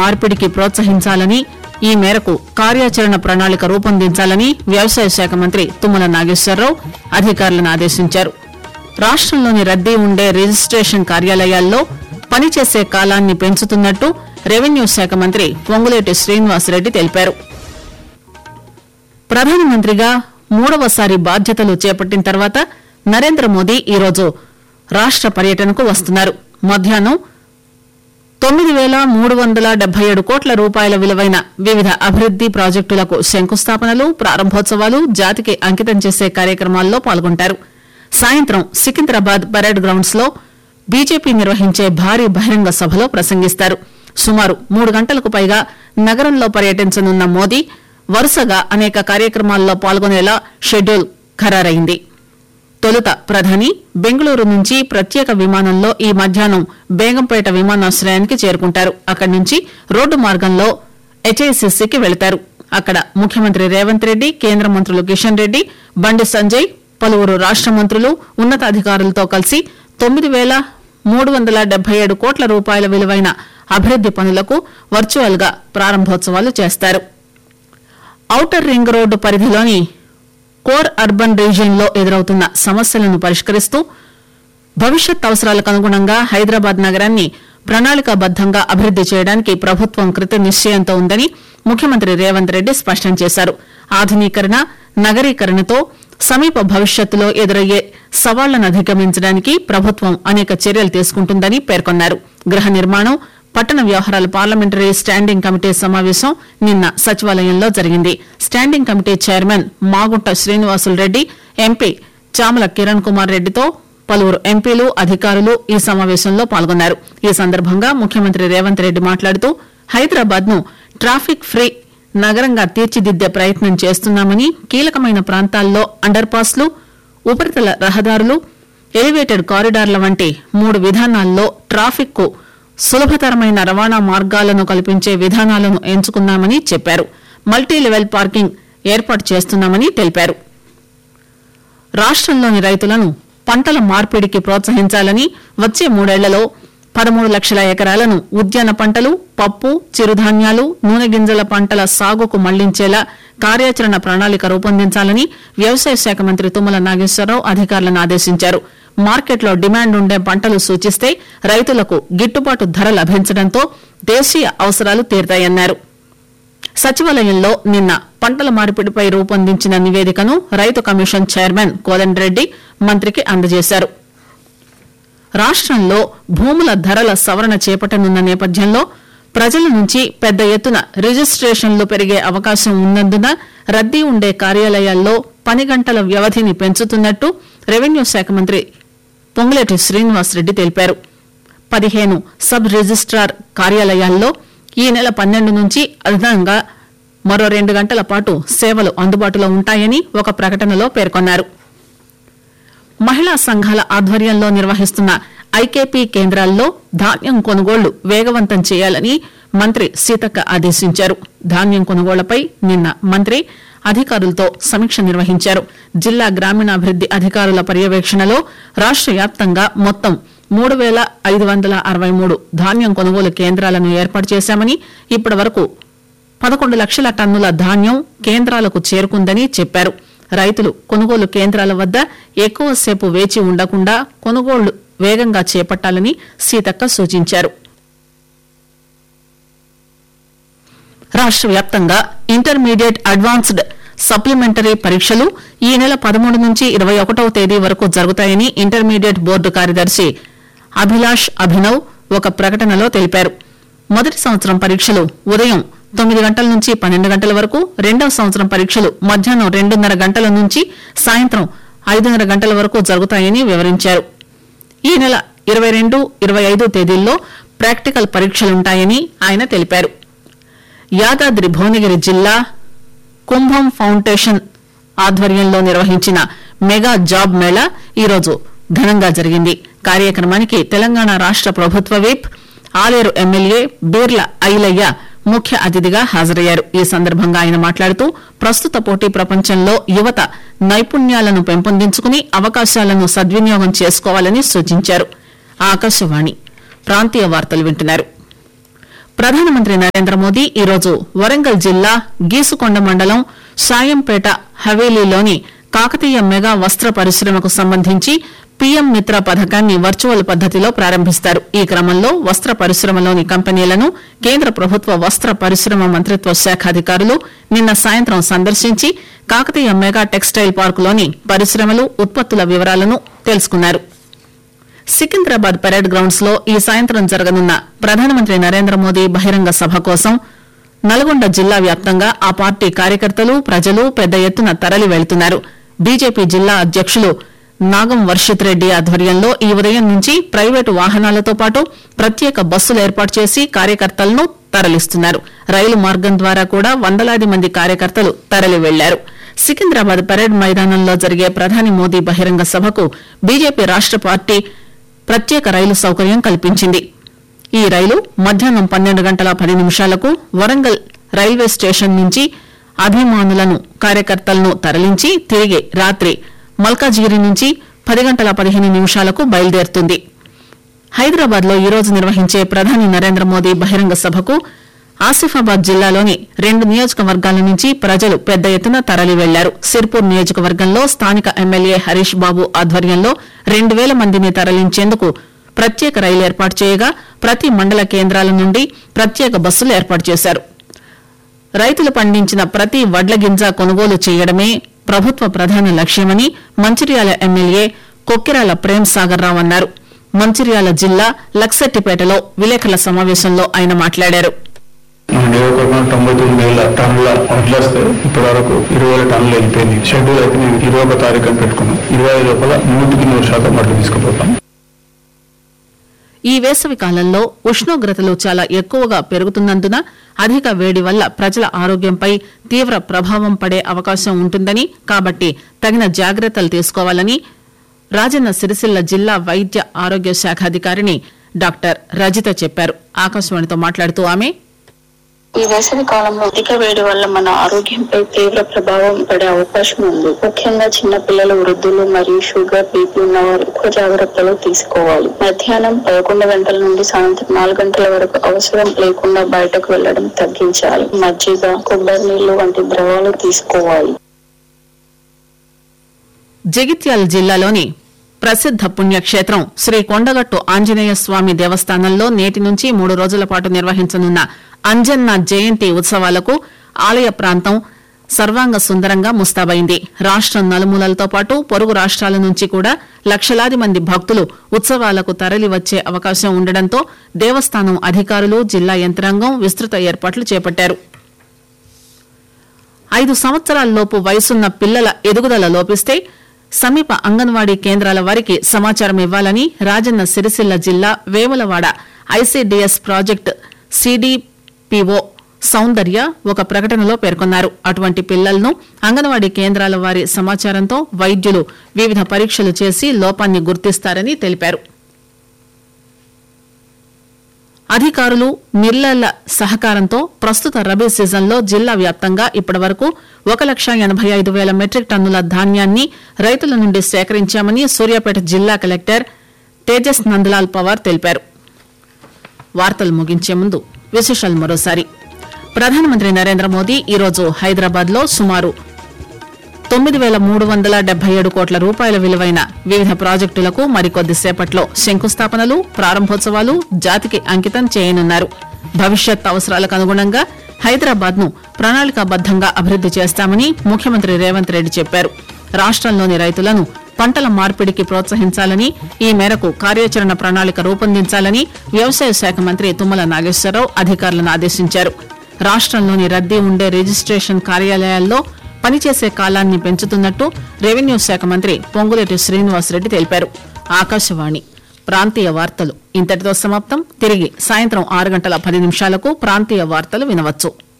మార్పిడికి ప్రోత్సహించాలని ఈ మేరకు కార్యాచరణ ప్రణాళిక రూపొందించాలని వ్యవసాయ శాఖ మంత్రి తుమ్మల నాగేశ్వరరావు అధికారులను ఆదేశించారు రాష్టంలోని రద్దీ ఉండే రిజిస్ట్రేషన్ కార్యాలయాల్లో పనిచేసే కాలాన్ని పెంచుతున్నట్టు రెవెన్యూ శాఖ మంత్రి పొంగులేటి శ్రీనివాసరెడ్డి తెలిపారు ప్రధానమంత్రిగా మూడవసారి బాధ్యతలు చేపట్టిన తర్వాత నరేంద్ర మోదీ ఈరోజు రాష్ట పర్యటనకు వస్తున్నారు మధ్యాహ్నం తొమ్మిది వేల మూడు వందల డెబ్బై ఏడు కోట్ల రూపాయల విలువైన వివిధ అభివృద్ది ప్రాజెక్టులకు శంకుస్థాపనలు ప్రారంభోత్సవాలు జాతికి అంకితం చేసే కార్యక్రమాల్లో పాల్గొంటారు సాయంత్రం సికింద్రాబాద్ పరేడ్ గ్రౌండ్స్ లో బీజేపీ నిర్వహించే భారీ బహిరంగ సభలో ప్రసంగిస్తారు సుమారు మూడు గంటలకు పైగా నగరంలో పర్యటించనున్న మోదీ వరుసగా అనేక కార్యక్రమాల్లో పాల్గొనేలా షెడ్యూల్ ఖరారైంది తొలుత ప్రధాని బెంగళూరు నుంచి ప్రత్యేక విమానంలో ఈ మధ్యాహ్నం బేగంపేట విమానాశ్రయానికి చేరుకుంటారు అక్కడి నుంచి రోడ్డు మార్గంలో హెచ్ఐసిసికి వెళతారు అక్కడ ముఖ్యమంత్రి రేవంత్ రెడ్డి కేంద్ర మంత్రులు కిషన్ రెడ్డి బండి సంజయ్ పలువురు రాష్ట మంత్రులు ఉన్నతాధికారులతో కలిసి తొమ్మిది వేల మూడు వందల డెబ్బై ఏడు కోట్ల రూపాయల విలువైన అభివృద్ది పనులకు వర్చువల్ గా ప్రారంభోత్సవాలు చేస్తారు ఔటర్ రింగ్ రోడ్డు పరిధిలోని కోర్ అర్బన్ రీజియన్ లో ఎదురవుతున్న సమస్యలను పరిష్కరిస్తూ భవిష్యత్ అవసరాలకు అనుగుణంగా హైదరాబాద్ నగరాన్ని ప్రణాళికాబద్దంగా అభివృద్ది చేయడానికి ప్రభుత్వం కృత నిశ్చయంతో ఉందని ముఖ్యమంత్రి రేవంత్ రెడ్డి స్పష్టం చేశారు ఆధునీకరణ నగరీకరణతో సమీప భవిష్యత్తులో ఎదురయ్యే సవాళ్లను అధిగమించడానికి ప్రభుత్వం అనేక చర్యలు తీసుకుంటుందని పేర్కొన్నారు గృహ నిర్మాణం పట్టణ వ్యవహారాల పార్లమెంటరీ స్టాండింగ్ కమిటీ సమావేశం నిన్న సచివాలయంలో జరిగింది standing committee chairman Magunta Srinivasulu Reddy MP Chamala Kiran Kumar రెడ్డితో పలువురు ఎంపీలు అధికారులు ఈ సమావేశంలో పాల్గొన్నారు ఈ సందర్భంగా ముఖ్యమంత్రి రేవంత్ రెడ్డి మాట్లాడుతూ హైదరాబాద్ ను ట్రాఫిక్ ఫ్రీ నగరంగా తీర్చిదిద్దే ప్రయత్నం చేస్తున్నామని కీలకమైన ప్రాంతాల్లో అండర్ పాస్లు ఉపరితల రహదారులు ఎలివేటెడ్ కారిడార్ల వంటి మూడు విధానాల్లో ట్రాఫిక్ కు సులభతరమైన రవాణా మార్గాలను కల్పించే విధానాలను ఎంచుకున్నామని చెప్పారు మల్టీ లెవెల్ పార్కింగ్ ఏర్పాటు చేస్తున్నామని తెలిపారు రాష్టంలోని రైతులను పంటల మార్పిడికి ప్రోత్సహించాలని వచ్చే మూడేళ్లలో పదమూడు లక్షల ఎకరాలను ఉద్యాన పంటలు పప్పు చిరుధాన్యాలు నూనె గింజల పంటల సాగుకు మళ్లించేలా కార్యాచరణ ప్రణాళిక రూపొందించాలని వ్యవసాయ శాఖ మంత్రి తుమ్మల నాగేశ్వరరావు అధికారులను ఆదేశించారు మార్కెట్లో డిమాండ్ ఉండే పంటలు సూచిస్తే రైతులకు గిట్టుబాటు ధర లభించడంతో దేశీయ అవసరాలు తీరుతాయన్నారు సచివాలయంలో నిన్న పంటల మార్పిడిపై రూపొందించిన నివేదికను రైతు కమిషన్ చైర్మన్ కోదండరెడ్డి మంత్రికి అందజేశారు రాష్టంలో భూముల ధరల సవరణ చేపట్టనున్న నేపథ్యంలో ప్రజల నుంచి పెద్ద ఎత్తున రిజిస్ట్రేషన్లు పెరిగే అవకాశం ఉన్నందున రద్దీ ఉండే కార్యాలయాల్లో పని గంటల వ్యవధిని పెంచుతున్నట్టు రెవెన్యూ శాఖ మంత్రి పొంగులేటి శ్రీనివాసరెడ్డి తెలిపారు పదిహేను సబ్ రిజిస్ట్రార్ కార్యాలయాల్లో ఈ నెల పన్నెండు నుంచి అదనంగా మరో రెండు గంటల పాటు సేవలు అందుబాటులో ఉంటాయని ఒక ప్రకటనలో పేర్కొన్నారు మహిళా సంఘాల ఆధ్వర్యంలో నిర్వహిస్తున్న ఐకేపీ కేంద్రాల్లో ధాన్యం కొనుగోళ్లు వేగవంతం చేయాలని మంత్రి సీతక్క ఆదేశించారు ధాన్యం కొనుగోళ్లపై నిన్న మంత్రి అధికారులతో సమీక్ష నిర్వహించారు జిల్లా గ్రామీణాభివృద్ది అధికారుల పర్యవేక్షణలో రాష్ట వ్యాప్తంగా మొత్తం మూడు వేల ఐదు వందల అరవై మూడు ధాన్యం కొనుగోలు కేంద్రాలను ఏర్పాటు చేశామని ఇప్పటి వరకు పదకొండు లక్షల టన్నుల ధాన్యం కేంద్రాలకు చేరుకుందని చెప్పారు రైతులు కొనుగోలు కేంద్రాల వద్ద ఎక్కువసేపు వేచి ఉండకుండా కొనుగోళ్లు వేగంగా చేపట్టాలని సీతక్క సూచించారు రాష్ట వ్యాప్తంగా ఇంటర్మీడియట్ అడ్వాన్స్డ్ సప్లిమెంటరీ పరీక్షలు ఈ నెల పదమూడు నుంచి ఇరవై ఒకటవ తేదీ వరకు జరుగుతాయని ఇంటర్మీడియట్ బోర్డు కార్యదర్శి అభిలాష్ అభినవ్ ఒక ప్రకటనలో తెలిపారు మొదటి సంవత్సరం పరీక్షలు ఉదయం తొమ్మిది గంటల నుంచి పన్నెండు గంటల వరకు రెండవ సంవత్సరం పరీక్షలు మధ్యాహ్నం రెండున్నర గంటల నుంచి సాయంత్రం ఐదున్నర గంటల వరకు జరుగుతాయని వివరించారు ఈ నెల ఇరవై రెండు ఇరవై ఐదు తేదీల్లో ప్రాక్టికల్ పరీక్షలుంటాయని ఆయన తెలిపారు యాదాద్రి భువనగిరి జిల్లా కుంభం ఫౌండేషన్ ఆధ్వర్యంలో నిర్వహించిన మెగా జాబ్ మేళా ఈరోజు ఘనంగా జరిగింది కార్యక్రమానికి తెలంగాణ రాష్ట ప్రభుత్వ విప్ ఆలేరు ఎమ్మెల్యే బీర్ల ఐలయ్య ముఖ్య అతిథిగా హాజరయ్యారు ఈ సందర్భంగా ఆయన మాట్లాడుతూ ప్రస్తుత పోటీ ప్రపంచంలో యువత నైపుణ్యాలను పెంపొందించుకుని అవకాశాలను సద్వినియోగం చేసుకోవాలని సూచించారు ఆకాశవాణి ప్రాంతీయ వార్తలు వింటున్నారు ప్రధానమంత్రి నరేంద్ర మోదీ ఈరోజు వరంగల్ జిల్లా గీసుకొండ మండలం సాయంపేట హవేలీలోని కాకతీయ మెగా వస్త్ర పరిశ్రమకు సంబంధించి పీఎం మిత్ర పథకాన్ని వర్చువల్ పద్దతిలో ప్రారంభిస్తారు ఈ క్రమంలో వస్త్ర పరిశ్రమలోని కంపెనీలను కేంద్ర ప్రభుత్వ వస్త్ర పరిశ్రమ మంత్రిత్వ శాఖ అధికారులు నిన్న సాయంత్రం సందర్శించి కాకతీయ మెగా టెక్స్టైల్ పార్కులోని పరిశ్రమలు ఉత్పత్తుల వివరాలను తెలుసుకున్నారు సికింద్రాబాద్ పరేడ్ గ్రౌండ్స్ లో ఈ సాయంత్రం జరగనున్న ప్రధానమంత్రి నరేంద్ర మోదీ బహిరంగ సభ కోసం నల్గొండ జిల్లా వ్యాప్తంగా ఆ పార్టీ కార్యకర్తలు ప్రజలు పెద్ద ఎత్తున తరలి వెళ్తున్నారు బీజేపీ జిల్లా అధ్యకులు నాగం వర్షిత్ రెడ్డి ఆధ్వర్యంలో ఈ ఉదయం నుంచి ప్రైవేటు వాహనాలతో పాటు ప్రత్యేక బస్సులు ఏర్పాటు చేసి కార్యకర్తలను తరలిస్తున్నారు రైలు మార్గం ద్వారా కూడా వందలాది మంది కార్యకర్తలు తరలి వెళ్లారు సికింద్రాబాద్ పరేడ్ మైదానంలో జరిగే ప్రధాని మోదీ బహిరంగ సభకు బీజేపీ రాష్ట పార్టీ ప్రత్యేక రైలు సౌకర్యం కల్పించింది ఈ రైలు మధ్యాహ్నం పన్నెండు గంటల పది నిమిషాలకు వరంగల్ రైల్వే స్టేషన్ నుంచి అభిమానులను కార్యకర్తలను తరలించి తిరిగి రాత్రి మల్కాజిగిరి నుంచి పది గంటల పదిహేను నిమిషాలకు బయలుదేరుతుంది హైదరాబాద్ లో ఈరోజు నిర్వహించే ప్రధాని నరేంద్ర మోదీ బహిరంగ సభకు ఆసిఫాబాద్ జిల్లాలోని రెండు నియోజకవర్గాల నుంచి ప్రజలు పెద్ద ఎత్తున తరలి వెళ్లారు సిర్పూర్ నియోజకవర్గంలో స్థానిక ఎమ్మెల్యే హరీష్ బాబు ఆధ్వర్యంలో రెండు వేల మందిని తరలించేందుకు ప్రత్యేక రైలు ఏర్పాటు చేయగా ప్రతి మండల కేంద్రాల నుండి ప్రత్యేక బస్సులు ఏర్పాటు చేశారు రైతులు పండించిన ప్రతి వడ్ల గింజ కొనుగోలు చేయడమే ప్రభుత్వ ప్రధాన లక్ష్యమని మంచిర్యాల ఎమ్మెల్యే కొక్కిరాల ప్రేమ్ సాగర్ రావు అన్నారు మంచిర్యాల జిల్లా లక్సెట్టిపేటలో విలేకరుల సమావేశంలో ఆయన మాట్లాడారు మన నియోజకవర్గం తొంభై తొమ్మిది వేల టన్నుల వడ్లు వస్తే ఇప్పటి వరకు ఇరవై వేల టన్నులు వెళ్ళిపోయింది షెడ్యూల్ అయితే నేను ఇరవై ఒక తారీఖు అని పెట్టుకున్నాం ఇరవై ఐదు లోపల నూటికి నూరు శాతం వడ్లు తీసుకుపోతాం ఈ వేసవి కాలంలో ఉష్ణోగ్రతలు చాలా ఎక్కువగా పెరుగుతున్నందున అధిక వేడి వల్ల ప్రజల ఆరోగ్యంపై తీవ్ర ప్రభావం పడే అవకాశం ఉంటుందని కాబట్టి తగిన జాగ్రత్తలు తీసుకోవాలని రాజన్న సిరిసిల్ల జిల్లా వైద్య ఆరోగ్య శాఖ అధికారిని డాక్టర్ రజిత చెప్పారు ఆకాశవాణితో మాట్లాడుతూ ఆమె ఈ వేసవి కాలంలో అధిక వేడి వల్ల మన ఆరోగ్యంపై తీవ్ర ప్రభావం పడే అవకాశం ఉంది ముఖ్యంగా చిన్న పిల్లలు వృద్ధులు మరియు షుగర్ బీపీ ఉన్నవారు ఎక్కువ జాగ్రత్తలు తీసుకోవాలి మధ్యాహ్నం పదకొండు గంటల నుండి సాయంత్రం నాలుగు గంటల వరకు అవసరం లేకుండా బయటకు వెళ్లడం తగ్గించాలి మజ్జిగ కొబ్బరి నీళ్లు వంటి ద్రవాలు తీసుకోవాలి జగిత్యాల జిల్లాలోని ప్రసిద్ధ పుణ్యక్షేత్రం శ్రీ కొండగట్టు ఆంజనేయ స్వామి దేవస్థానంలో నేటి నుంచి మూడు రోజుల పాటు నిర్వహించనున్న అంజన్న జయంతి ఉత్సవాలకు ఆలయ ప్రాంతం సర్వాంగ సుందరంగా ముస్తాబైంది రాష్ట్రం నలుమూలలతో పాటు పొరుగు రాష్ట్రాల నుంచి కూడా లక్షలాది మంది భక్తులు ఉత్సవాలకు తరలి వచ్చే అవకాశం ఉండడంతో దేవస్థానం అధికారులు జిల్లా యంత్రాంగం విస్తృత ఏర్పాట్లు చేపట్టారు ఐదు సంవత్సరాలలోపు వయసున్న పిల్లల ఎదుగుదల లోపిస్తే సమీప అంగన్వాడీ కేంద్రాల వారికి సమాచారం ఇవ్వాలని రాజన్న సిరిసిల్ల జిల్లా Vemulawada ICDS project CDPO Soundarya ఒక ప్రకటనలో పేర్కొన్నారు అటువంటి పిల్లలను అంగన్వాడీ కేంద్రాల వారి సమాచారంతో వైద్యులు వివిధ పరీక్షలు చేసి లోపాన్ని గుర్తిస్తారని తెలిపారు అధికారులు మిల్లర్ల సహకారంతో ప్రస్తుత రబీ సీజన్లో జిల్లా వ్యాప్తంగా ఇప్పటివరకు ఒక లక్ష ఎనబై ఐదు వేల మెట్రిక్ టన్నుల ధాన్యాన్ని రైతుల నుండి సేకరించామని సూర్యాపేట జిల్లా కలెక్టర్ తేజస్ నందలాల్ పవార్ తెలిపారు వార్తలు ముగించే ముందు విశేషాలు మరోసారి ప్రధానమంత్రి నరేంద్ర మోదీ ఈరోజు హైదరాబాద్ లో సుమారు తొమ్మిది వేల మూడు వందల డెబ్బై ఏడు కోట్ల రూపాయల విలువైన వివిధ ప్రాజెక్టులకు మరికొద్ది సేపట్లో శంకుస్థాపనలు ప్రారంభోత్సవాలు జాతికి అంకితం చేయనున్నారు భవిష్యత్ అవసరాలకు అనుగుణంగా హైదరాబాద్ ను ప్రణాళికాబద్దంగా అభివృద్ది చేస్తామని ముఖ్యమంత్రి రేవంత్ రెడ్డి చెప్పారు రాష్టంలోని రైతులను పంటల మార్పిడికి ప్రోత్సహించాలని ఈ మేరకు కార్యాచరణ ప్రణాళిక రూపొందించాలని వ్యవసాయ శాఖ మంత్రి తుమ్మల నాగేశ్వరరావు అధికారులను ఆదేశించారు రాష్టంలోని రద్దీ ఉండే రిజిస్ట్రేషన్ కార్యాలయాల్లో పనిచేసే కాలాన్ని పెంచుతున్నట్టు రెవెన్యూ శాఖ మంత్రి పొంగులేటి శ్రీనివాసరెడ్డి తెలిపారు ఆకాశవాణి ప్రాంతీయ వార్తలు ఇంతటితో సమాప్తం తిరిగి సాయంత్రం ఆరు గంటల పది నిమిషాలకు ప్రాంతీయ వార్తలు వినవచ్చు